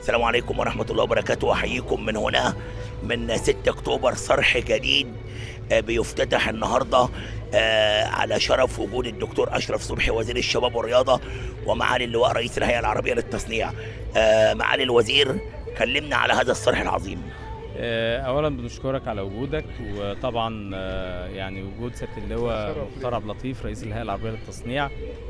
السلام عليكم ورحمة الله وبركاته أحييكم من هنا من 6 أكتوبر صرح جديد آه، بيفتتح النهاردة آه، على شرف وجود الدكتور أشرف صبحي وزير الشباب والرياضة ومعالي اللواء رئيس الهيئة العربية للتصنيع آه، معالي الوزير كلمنا على هذا الصرح العظيم آه، اولا بنشكرك على وجودك وطبعا آه، يعني وجود سياده اللواء مختار عبد اللطيف رئيس الهيئه العربيه للتصنيع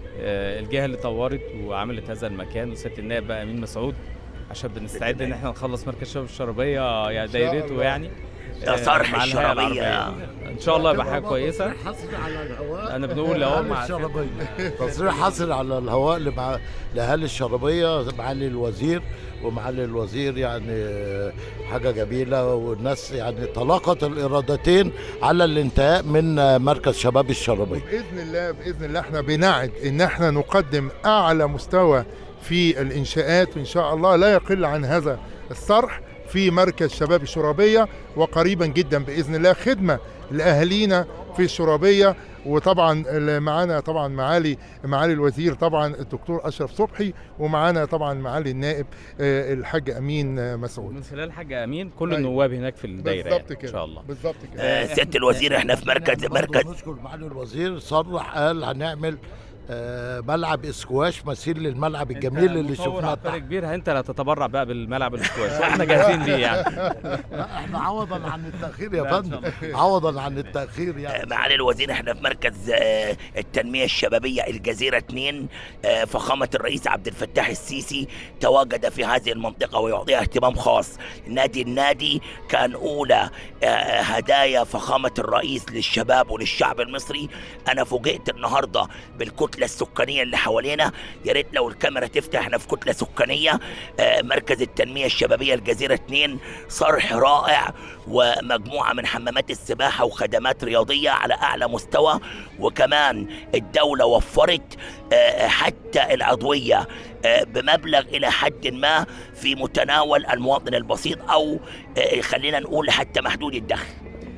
آه، الجهه اللي طورت وعملت هذا المكان وسياده النائب بقى امين مسعود عشان بنستعد ان احنا نخلص مركز شباب الشربيه يعني دايرته يعني ده آه، صرح مع الهيئة الشربية. العربية. ان شاء الله يبقى حاجه كويسه حصري على الهواء أنا بنقول أهو لأهالي مع الشربية تصريح حصري على الهواء لمع لأهالي الشربية معالي الوزير ومعالي الوزير يعني حاجة جميلة والناس يعني تلاقت الإرادتين على الانتهاء من مركز شباب الشربية باذن الله باذن الله احنا بنعد ان احنا نقدم اعلى مستوى في الانشاءات وان شاء الله لا يقل عن هذا الصرح في مركز شباب الشرابيه وقريبا جدا باذن الله خدمه لاهالينا في الشرابيه وطبعا اللي معانا طبعا معالي معالي الوزير طبعا الدكتور اشرف صبحي ومعانا طبعا معالي النائب آه، الحاج امين آه، مسعود من خلال حاج امين كل أيوة. النواب هناك في الدايره بالظبط يعني كده ان شاء الله بالظبط كده آه، سيادة الوزير احنا في مركز برضه مركز نشكر معالي الوزير صرح قال هنعمل آه، ملعب اسكواش مثيل للملعب الجميل اللي أنت مطور شفناه عبقري تحت. كبير انت اللي هتتبرع بقى بالملعب الاسكواش واحنا جاهزين ليه يعني لا احنا عوضا عن التاخير يا لا، إن فندم شاء عوضا عن التاخير آه، يعني معالي الوزير احنا في مركز آه، التنمية الشبابية الجزيرة 2 آه، فخامة الرئيس عبد الفتاح السيسي تواجد في هذه المنطقة ويعطيها اهتمام خاص نادي النادي كان أولى آه، هدايا فخامة الرئيس للشباب وللشعب المصري أنا فوجئت النهاردة بالكتلة السكانية اللي حوالينا يا ريت لو الكاميرا تفتح احنا في كتلة سكانية آه، مركز التنمية الشبابية الجزيرة 2 صرح رائع ومجموعة من حمامات السباحة وخدمات رياضية على أعلى مستوى وكمان الدولة وفرت آه، حتى العضوية آه، بمبلغ إلى حد ما في متناول المواطن البسيط أو آه، خلينا نقول حتى محدود الدخل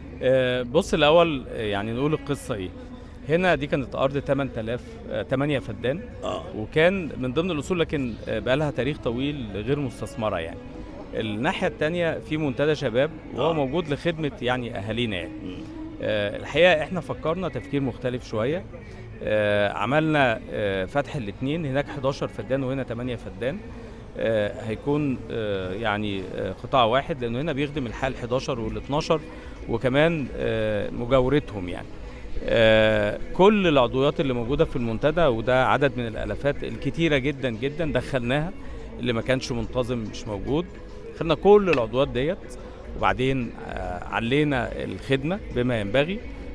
آه، بص الاول آه، يعني نقول القصه ايه هنا دي كانت ارض 8000 آه، 8 فدان آه. وكان من ضمن الاصول لكن آه، بقى لها تاريخ طويل غير مستثمره يعني الناحيه الثانيه في منتدى شباب وهو آه. موجود لخدمه يعني اهالينا يعني آه، الحقيقه احنا فكرنا تفكير مختلف شويه آه، عملنا آه، فتح الاثنين هناك 11 فدان وهنا 8 فدان آه، هيكون آه، يعني آه، قطاع واحد لانه هنا بيخدم الحال 11 وال 12 وكمان آه، مجاورتهم يعني آه، كل العضويات اللي موجوده في المنتدى وده عدد من الالافات الكتيره جدا جدا دخلناها اللي ما كانش منتظم مش موجود خدنا كل العضويات ديت وبعدين آه، علينا الخدمه بما ينبغي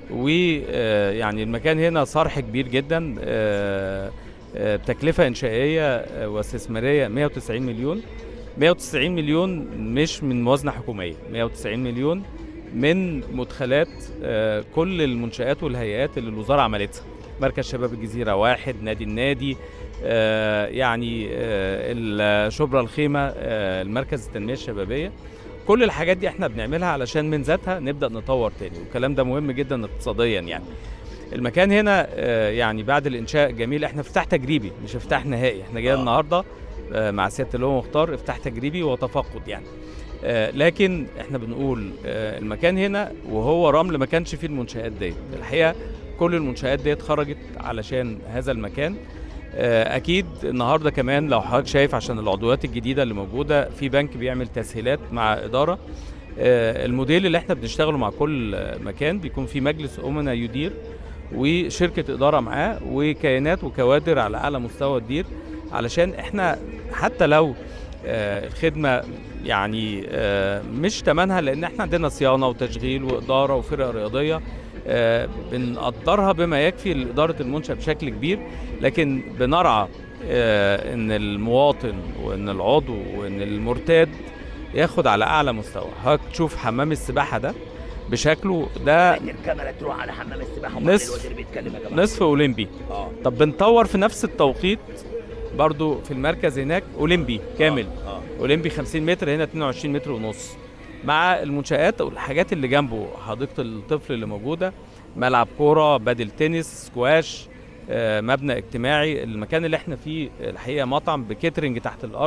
ويعني المكان هنا صرح كبير جدا آه، آه، بتكلفه انشائيه آه، واستثماريه 190 مليون 190 مليون مش من موازنه حكوميه 190 مليون من مدخلات آه، كل المنشآت والهيئات اللي الوزارة عملتها مركز شباب الجزيرة واحد نادي النادي آه، يعني آه، ال- شبرا الخيمة آه، المركز التنمية الشبابية كل الحاجات دي احنا بنعملها علشان من ذاتها نبدأ نطور تاني والكلام ده مهم جدا اقتصاديا يعني المكان هنا آه، يعني بعد الانشاء جميل احنا افتتاح تجريبي مش افتتاح نهائي احنا جايين آه. النهارده آه، مع سياده اللواء مختار افتتاح تجريبي وتفقد يعني آه، لكن احنا بنقول آه، المكان هنا وهو رمل ما كانش فيه المنشآت ديت الحقيقه كل المنشآت ديت خرجت علشان هذا المكان آه، اكيد النهارده كمان لو حضرتك شايف عشان العضويات الجديده اللي موجوده في بنك بيعمل تسهيلات مع اداره آه، الموديل اللي احنا بنشتغله مع كل آه، مكان بيكون في مجلس امنا يدير وشركه اداره معاه وكيانات وكوادر على اعلى مستوى تدير علشان احنا حتى لو آه، الخدمه يعني آه، مش تمنها لان احنا عندنا صيانه وتشغيل واداره وفرق رياضيه آه، بنقدرها بما يكفي لاداره المنشا بشكل كبير لكن بنرعى آه، ان المواطن وان العضو وان المرتاد ياخد على اعلى مستوى حضرتك تشوف حمام السباحه ده بشكله ده الكاميرا تروح على حمام السباحة ومعالي نصف- الوزير بيتكلم يا جماعة نصف اولمبي اه طب بنطور في نفس التوقيت برضو في المركز هناك اولمبي كامل اه اولمبي 50 متر هنا 22 متر ونص مع المنشآت والحاجات اللي جنبه حديقة الطفل اللي موجودة ملعب كورة بدل تنس سكواش آه، مبنى اجتماعي المكان اللي احنا فيه الحقيقة مطعم بكيترنج تحت الأرض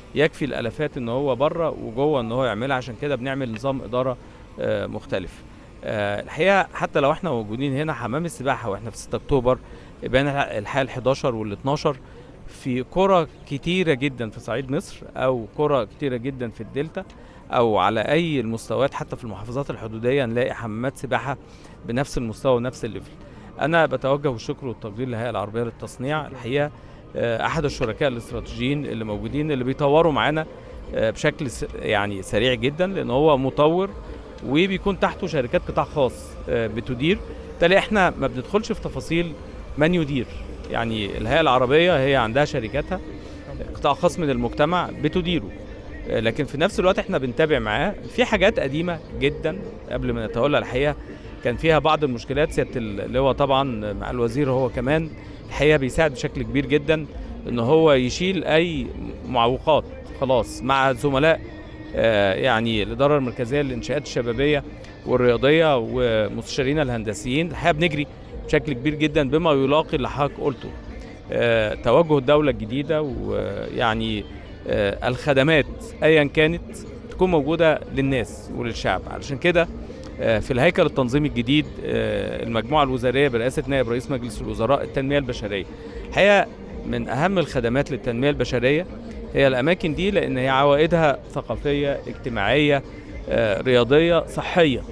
يكفي الالافات ان هو بره وجوه ان هو يعملها عشان كده بنعمل نظام اداره آه، مختلف آه، الحقيقه حتى لو احنا موجودين هنا حمام السباحه واحنا في 6 اكتوبر بين الحقيقه ال 11 وال 12 في قرى كتيره جدا في صعيد مصر او قرى كتيره جدا في الدلتا او على اي المستويات حتى في المحافظات الحدوديه نلاقي حمامات سباحه بنفس المستوى ونفس الليفل انا بتوجه بالشكر والتقدير للهيئه العربيه للتصنيع الحقيقه آه، احد الشركاء الاستراتيجيين اللي موجودين اللي بيطوروا معانا آه، بشكل س- يعني سريع جدا لان هو مطور وبيكون تحته شركات قطاع خاص آه، بتدير بالتالي احنا ما بندخلش في تفاصيل من يدير يعني الهيئه العربيه هي عندها شركاتها قطاع خاص من المجتمع بتديره آه، لكن في نفس الوقت احنا بنتابع معاه في حاجات قديمه جدا قبل ما نتولى الحقيقه كان فيها بعض المشكلات سياده اللواء طبعا مع الوزير هو كمان الحقيقه بيساعد بشكل كبير جدا ان هو يشيل اي معوقات خلاص مع زملاء آه، يعني الاداره المركزيه للانشاءات الشبابيه والرياضيه ومستشارين الهندسيين الحقيقه بنجري بشكل كبير جدا بما يلاقي اللي حضرتك قلته آه، توجه الدوله الجديده ويعني آه، الخدمات ايا كانت تكون موجوده للناس وللشعب علشان كده آه، في الهيكل التنظيمي الجديد آه، المجموعه الوزاريه برئاسه نائب رئيس مجلس الوزراء التنميه البشريه الحقيقه من اهم الخدمات للتنميه البشريه هي الاماكن دي لان هي عوائدها ثقافيه اجتماعيه آه، رياضيه صحيه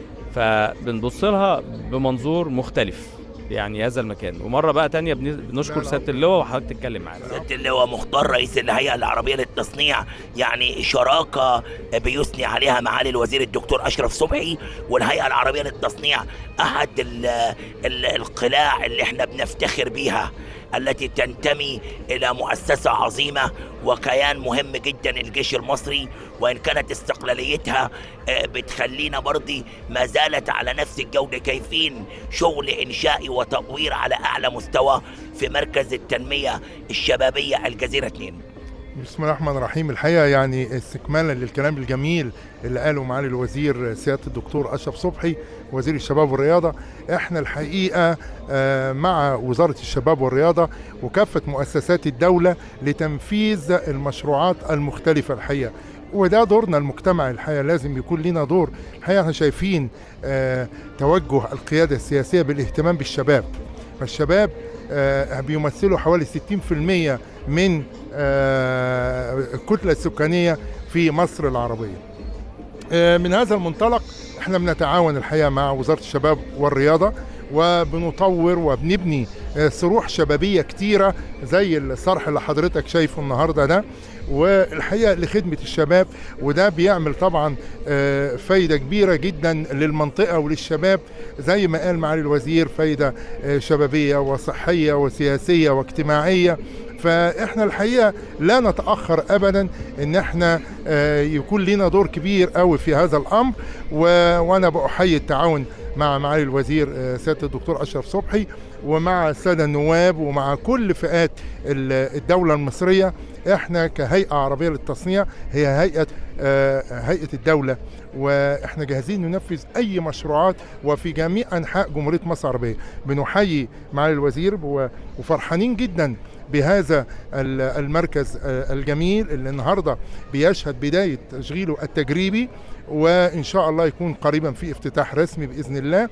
فبنبص لها بمنظور مختلف يعني هذا المكان ومره بقى تانية بن- بنشكر سياده اللواء وحضرتك تتكلم معانا سياده اللواء مختار رئيس الهيئه العربيه للتصنيع يعني شراكه بيثني عليها معالي الوزير الدكتور اشرف صبحي والهيئه العربيه للتصنيع احد ال ال القلاع اللي احنا بنفتخر بيها التي تنتمي الى مؤسسه عظيمه وكيان مهم جدا الجيش المصري وان كانت استقلاليتها آه، بتخلينا برضي ما زالت على نفس الجوده كيفين شغل انشائي وتطوير على اعلى مستوى في مركز التنميه الشبابيه الجزيره 2 بسم الله الرحمن الرحيم الحقيقه يعني استكمالا للكلام الجميل اللي قاله معالي الوزير سياده الدكتور اشرف صبحي وزير الشباب والرياضه احنا الحقيقه آه، مع وزاره الشباب والرياضه وكافه مؤسسات الدوله لتنفيذ المشروعات المختلفه الحقيقه وده دورنا المجتمعي الحقيقه لازم يكون لنا دور الحقيقه احنا شايفين آه، توجه القياده السياسيه بالاهتمام بالشباب فالشباب آه، بيمثلوا حوالي 60% من آه، الكتلة السكانية في مصر العربية آه، من هذا المنطلق احنا بنتعاون الحقيقة مع وزارة الشباب والرياضة وبنطور وبنبني آه، صروح شبابية كتيرة زي الصرح اللي حضرتك شايفه النهاردة ده والحقيقة لخدمة الشباب وده بيعمل طبعا آه، فايدة كبيرة جدا للمنطقة وللشباب زي ما قال معالي الوزير فايدة آه، شبابية وصحية وسياسية واجتماعية فاحنا الحقيقه لا نتاخر ابدا ان احنا آه، يكون لنا دور كبير قوي في هذا الامر و- وانا بحيي التعاون مع معالي الوزير آه، سياده الدكتور اشرف صبحي ومع الساده النواب ومع كل فئات ال- الدوله المصريه احنا كهيئه عربيه للتصنيع هي هيئه آه، هيئه الدوله واحنا جاهزين ننفذ اي مشروعات وفي جميع انحاء جمهوريه مصر العربيه بنحيي معالي الوزير و- وفرحانين جدا بهذا ال- المركز آه، الجميل اللي النهارده بيشهد بدايه تشغيله التجريبي وان شاء الله يكون قريبا في افتتاح رسمي باذن الله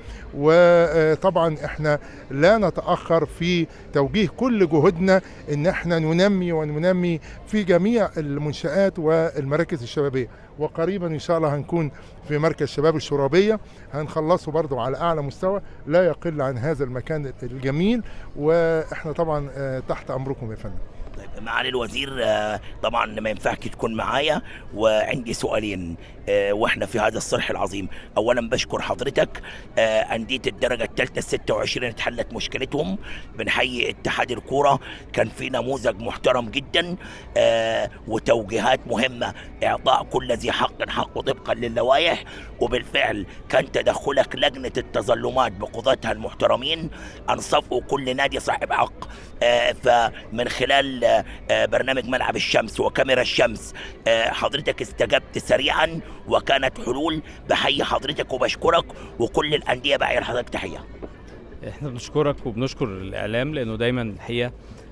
وطبعا احنا لا نتاخر في توجيه كل جهودنا ان احنا ننمي وننمي في جميع المنشات والمراكز الشبابيه وقريبا ان شاء الله هنكون في مركز شباب الشرابيه هنخلصه برضو على اعلى مستوى لا يقل عن هذا المكان الجميل واحنا طبعا آه، تحت امركم يا فندم طيب معالي الوزير آه، طبعا ما ينفعش تكون معايا وعندي سؤالين آه، واحنا في هذا الصرح العظيم اولا بشكر حضرتك آه، انديه الدرجه الثالثه 26 اتحلت مشكلتهم بنحيي اتحاد الكوره كان في نموذج محترم جدا آه، وتوجيهات مهمه اعطاء كل ذي حق حقه طبقا للوائح وبالفعل كان تدخلك لجنه التظلمات بقضاتها المحترمين انصفوا كل نادي صاحب حق آه، فمن خلال آه، آه، برنامج ملعب الشمس وكاميرا الشمس آه، حضرتك استجبت سريعا وكانت حلول بحيي حضرتك وبشكرك وكل الانديه بعير حضرتك تحيه احنا بنشكرك وبنشكر الاعلام لانه دايما الحقيقه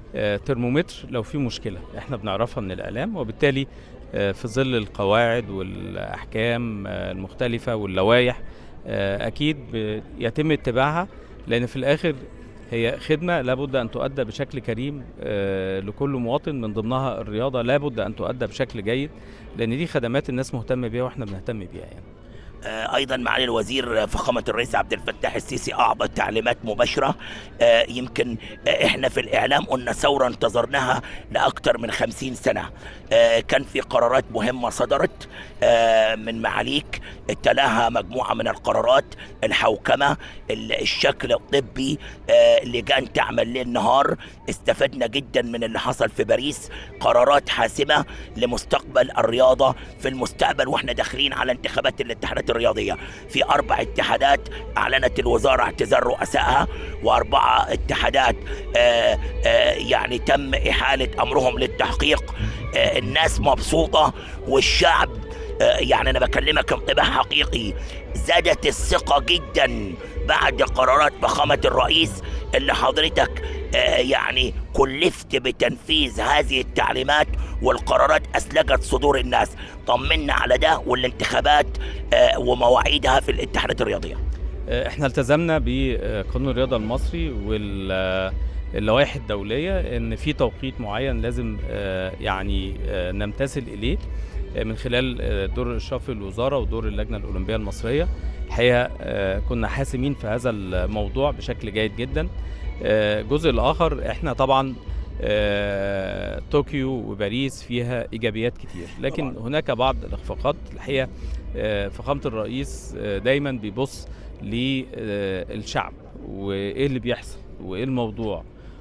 آه، ترمومتر لو في مشكله احنا بنعرفها من الاعلام وبالتالي آه، في ظل القواعد والاحكام آه، المختلفه واللوائح آه، اكيد ب- يتم اتباعها لان في الاخر هي خدمه لابد ان تؤدى بشكل كريم آه، لكل مواطن من ضمنها الرياضه لابد ان تؤدى بشكل جيد لان دي خدمات الناس مهتمه بيها واحنا بنهتم بيها يعني آه، ايضا معالي الوزير آه، فخامه الرئيس عبد الفتاح السيسي اعطى تعليمات مباشره آه، يمكن آه، احنا في الاعلام قلنا ثوره انتظرناها لاكثر من خمسين سنه آه، كان في قرارات مهمه صدرت آه، من معاليك تلاها مجموعه من القرارات الحوكمه ال- الشكل الطبي آه، لجان تعمل ليل نهار استفدنا جدا من اللي حصل في باريس قرارات حاسمه لمستقبل الرياضه في المستقبل واحنا داخلين على انتخابات الاتحادات الرياضيه في اربع اتحادات اعلنت الوزاره اعتذار رؤسائها واربعه اتحادات آه، آه، يعني تم احاله امرهم للتحقيق آه، الناس مبسوطه والشعب آه، يعني انا بكلمك انطباع حقيقي زادت الثقه جدا بعد قرارات فخامه الرئيس اللي حضرتك آه، يعني كلفت بتنفيذ هذه التعليمات والقرارات اسلجت صدور الناس طمنا على ده والانتخابات آه، ومواعيدها في الاتحادات الرياضيه آه، احنا التزمنا بقانون الرياضه المصري واللوائح الدوليه ان في توقيت معين لازم آه، يعني آه، نمتثل اليه آه، من خلال آه، دور الاشراف الوزاره ودور اللجنه الاولمبيه المصريه الحقيقه آه، كنا حاسمين في هذا الموضوع بشكل جيد جدا آه، الجزء الاخر احنا طبعا آه، طوكيو وباريس فيها ايجابيات كتير لكن طبعاً. هناك بعض الاخفاقات الحقيقه آه، فخامه الرئيس آه، دايما بيبص للشعب وايه اللي بيحصل وايه الموضوع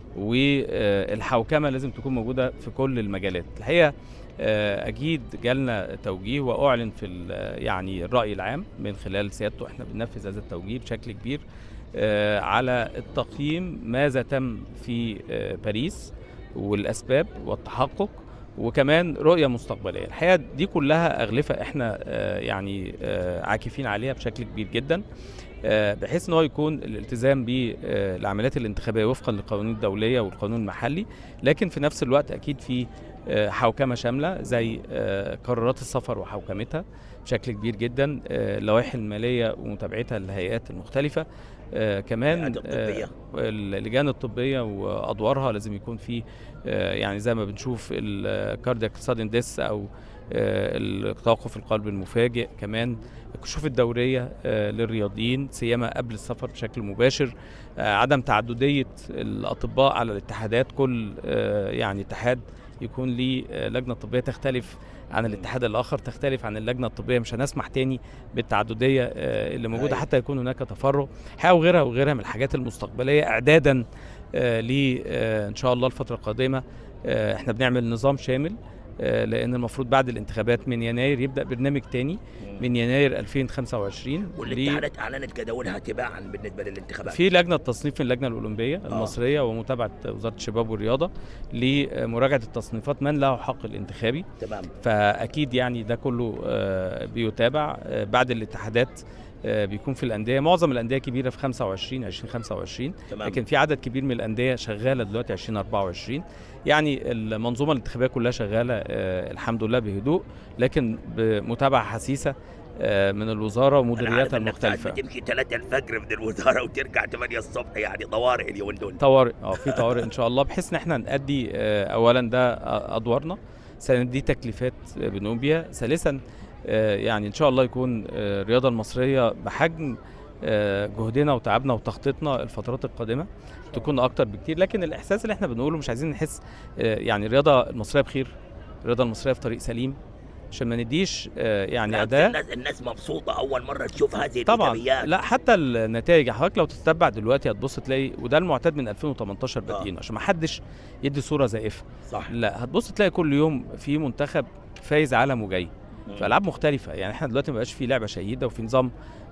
والحوكمه لازم تكون موجوده في كل المجالات الحقيقه آه، اكيد جالنا توجيه واعلن في ال- يعني الراي العام من خلال سيادته احنا بننفذ هذا التوجيه بشكل كبير آه، على التقييم ماذا تم في آه، باريس والاسباب والتحقق وكمان رؤيه مستقبليه الحقيقه دي كلها اغلفه احنا آه، يعني آه، عاكفين عليها بشكل كبير جدا آه، بحيث ان هو يكون الالتزام بالعمليات الانتخابيه وفقا للقوانين الدوليه والقانون المحلي لكن في نفس الوقت اكيد في آه، حوكمه شامله زي آه، قرارات السفر وحوكمتها بشكل كبير جدا آه، اللوائح الماليه ومتابعتها للهيئات المختلفه آه، كمان الهيئات الطبية. آه، اللجان الطبيه وادوارها لازم يكون في آه، يعني زي ما بنشوف الكاردياك سادن ديس او آه، التوقف القلب المفاجئ كمان الكشوف الدوريه آه، للرياضيين سيما قبل السفر بشكل مباشر آه، عدم تعدديه الاطباء على الاتحادات كل آه، يعني اتحاد يكون ليه آه، لجنه طبيه تختلف عن الاتحاد الاخر تختلف عن اللجنه الطبيه مش هنسمح تاني بالتعدديه آه، اللي موجوده أيوة. حتى يكون هناك تفرغ حاجه وغيرها وغيرها من الحاجات المستقبليه اعدادا آه، ل آه، ان شاء الله الفتره القادمه آه، احنا بنعمل نظام شامل آه، لان المفروض بعد الانتخابات من يناير يبدا برنامج تاني من يناير 2025 ل- والاتحادات اعلنت جداولها تباعا بالنسبه للانتخابات في لجنه تصنيف من اللجنه الاولمبيه المصريه ومتابعه وزاره الشباب والرياضه لمراجعه التصنيفات من له حق الانتخابي تمام فاكيد يعني ده كله آه، بيتابع آه، بعد الاتحادات آه، بيكون في الانديه معظم الانديه كبيره في 25 2025 تمام لكن في عدد كبير من الانديه شغاله دلوقتي 2024 يعني المنظومه الانتخابيه كلها شغاله آه، الحمد لله بهدوء لكن بمتابعه حسيسه آه، من الوزاره ومديرياتها المختلفه تمشي 3 الفجر من الوزاره وترجع 8 الصبح يعني طوارئ اليومين دول طوارئ اه في طوارئ ان شاء الله بحيث ان احنا نأدي آه، اولا ده آه، ادوارنا ثانيا دي تكليفات آه، بنقوم بيها ثالثا آه، يعني ان شاء الله يكون آه، الرياضه المصريه بحجم آه، جهدنا وتعبنا وتخطيطنا الفترات القادمه تكون اكتر بكتير لكن الاحساس اللي احنا بنقوله مش عايزين نحس آه، يعني الرياضه المصريه بخير الرياضه المصريه في طريق سليم عشان ما نديش آه، يعني بالعكس اداه الناس الناس مبسوطه اول مره تشوف هذه طبعا الايجابيات لا حتى النتائج حضرتك لو تتبع دلوقتي هتبص تلاقي وده المعتاد من 2018 بادئين عشان ما حدش يدي صوره زائفه صح لا هتبص تلاقي كل يوم في منتخب فايز عالم وجاي مم. في العاب مختلفه يعني احنا دلوقتي ما بقاش في لعبه شهيده وفي نظام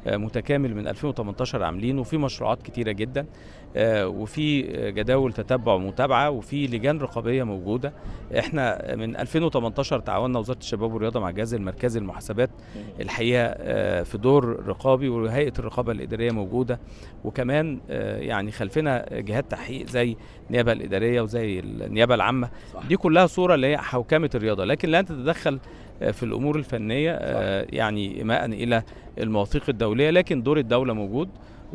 آه، متكامل من 2018 عاملينه وفي مشروعات كتيره جدا آه، وفي آه، جداول تتبع ومتابعه وفي لجان رقابيه موجوده احنا من 2018 تعاوننا وزاره الشباب والرياضه مع الجهاز المركزي للمحاسبات الحقيقه آه، في دور رقابي وهيئه الرقابه الاداريه موجوده وكمان آه، يعني خلفنا جهات تحقيق زي النيابه الاداريه وزي النيابه العامه صح. دي كلها صوره اللي هي حوكمه الرياضه لكن لا تتدخل آه، في الامور الفنيه آه، يعني ايماء الى المواثيق الدوليه لكن دور الدوله موجود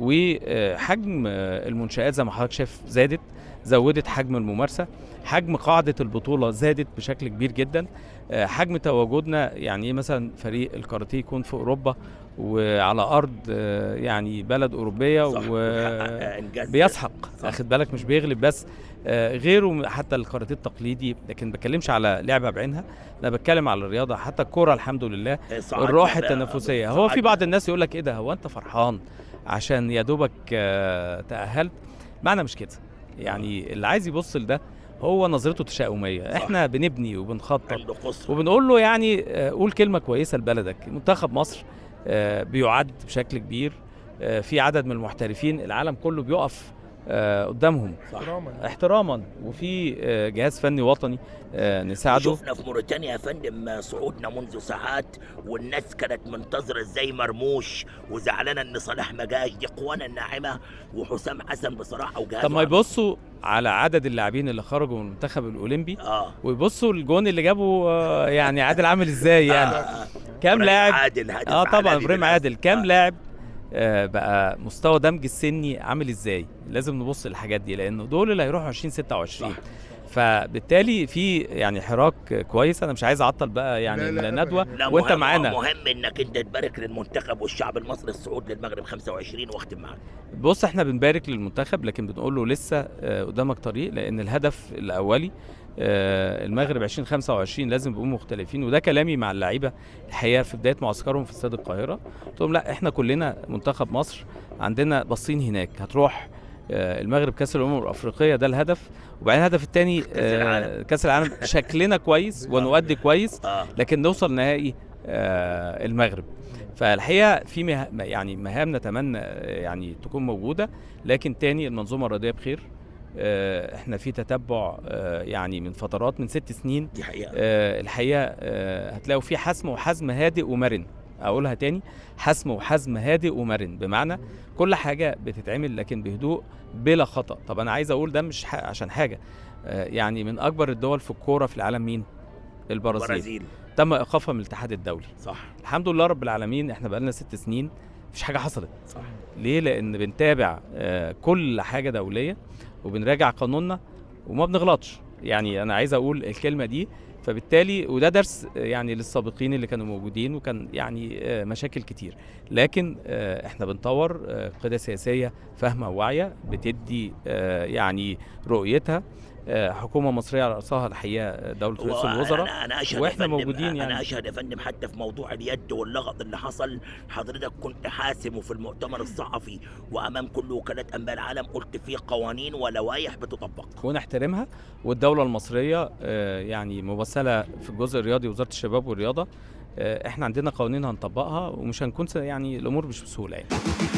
وحجم آه، المنشآت زي ما حضرتك شايف زادت زودت حجم الممارسه حجم قاعده البطوله زادت بشكل كبير جدا آه، حجم تواجدنا يعني ايه مثلا فريق الكاراتيه يكون في اوروبا وعلى ارض آه، يعني بلد اوروبيه صح. و وبيحقق إنجاز. بيسحق صح. اخد بالك مش بيغلب بس آه، غيره حتى الكاراتيه التقليدي لكن ما بتكلمش على لعبه بعينها انا بتكلم على الرياضه حتى الكوره الحمد لله صعدنا الروح بقى- التنافسيه هو في صعدنا. بعض الناس يقول لك ايه ده هو انت فرحان عشان يا دوبك آه، تاهلت معنى مش كده يعني اللي عايز يبص لده هو نظرته تشاؤميه احنا بنبني وبنخطط عنده قصر وبنقول له يعني آه، قول كلمه كويسه لبلدك منتخب مصر آه، بيعد بشكل كبير آه، في عدد من المحترفين العالم كله بيقف آه، قدامهم صح احتراما احتراما وفي آه، جهاز فني وطني آه، نساعده شفنا في موريتانيا يا فندم صعودنا منذ ساعات والناس كانت منتظره ازاي مرموش وزعلانه ان صلاح ما جاش دي قوانا الناعمه وحسام حسن بصراحه وجهازه طب ما يبصوا على عدد اللاعبين اللي خرجوا من المنتخب الاولمبي اه ويبصوا الجون اللي جابه آه، يعني عادل عامل ازاي يعني آه. كام إبراهيم لاعب عادل هدف اه طبعا عالمي ابراهيم بالأسف. عادل كام آه. لاعب آه بقى مستوى دمج السني عامل ازاي لازم نبص للحاجات دي لانه دول اللي هيروحوا 2026 صح. فبالتالي في يعني حراك كويس انا مش عايز اعطل بقى يعني لا، لا، الندوه أبداً. لا وانت مهم معانا مهم انك انت تبارك للمنتخب والشعب المصري الصعود للمغرب 25 واختم معاك بص احنا بنبارك للمنتخب لكن بنقول له لسه آه، قدامك طريق لان الهدف الاولي آه، المغرب 2025 لازم يبقوا مختلفين وده كلامي مع اللعيبه الحقيقه في بدايه معسكرهم في استاد القاهره قلت لهم لا احنا كلنا منتخب مصر عندنا باصين هناك هتروح آه، المغرب كاس الامم الافريقيه ده الهدف وبعدين الهدف الثاني العالم. كاس العالم شكلنا كويس ونؤدي كويس اه لكن نوصل نهائي آه، المغرب فالحقيقه في مه... يعني مهام نتمنى آه، يعني تكون موجوده لكن تاني المنظومه الرياضيه بخير آه، احنا في تتبع آه، يعني من فترات من ست سنين دي حقيقه آه، الحقيقه آه، هتلاقوا في حسم وحزم هادئ ومرن اقولها تاني حسم وحزم هادئ ومرن بمعنى كل حاجه بتتعمل لكن بهدوء بلا خطا طب انا عايز اقول ده مش ح... عشان حاجه آه، يعني من اكبر الدول في الكوره في العالم مين البرازيل البرازيل تم ايقافها من الاتحاد الدولي صح الحمد لله رب العالمين احنا بقالنا ست سنين مفيش حاجه حصلت صح ليه لان بنتابع آه، كل حاجه دوليه وبنراجع قانوننا وما بنغلطش يعني انا عايز اقول الكلمه دي فبالتالي وده درس آه، يعني للسابقين اللي كانوا موجودين وكان يعني آه، مشاكل كتير لكن آه، احنا بنطور آه، قياده سياسيه فاهمه وواعيه بتدي آه، يعني رؤيتها آه، حكومه مصريه على راسها الحقيقه دوله رئيس هو الوزراء أنا, أنا أشهد وإحنا يا فندم- موجودين أنا يعني. أشهد يا فندم حتى في موضوع اليد واللغط اللي حصل حضرتك كنت حاسم وفي المؤتمر الصحفي وأمام كل وكالات أنباء العالم قلت في قوانين ولوائح بتطبق ونحترمها والدوله المصريه آه، يعني ممثله في الجزء الرياضي وزاره الشباب والرياضه آه، احنا عندنا قوانين هنطبقها ومش هنكون س- يعني الامور مش بسهوله يعني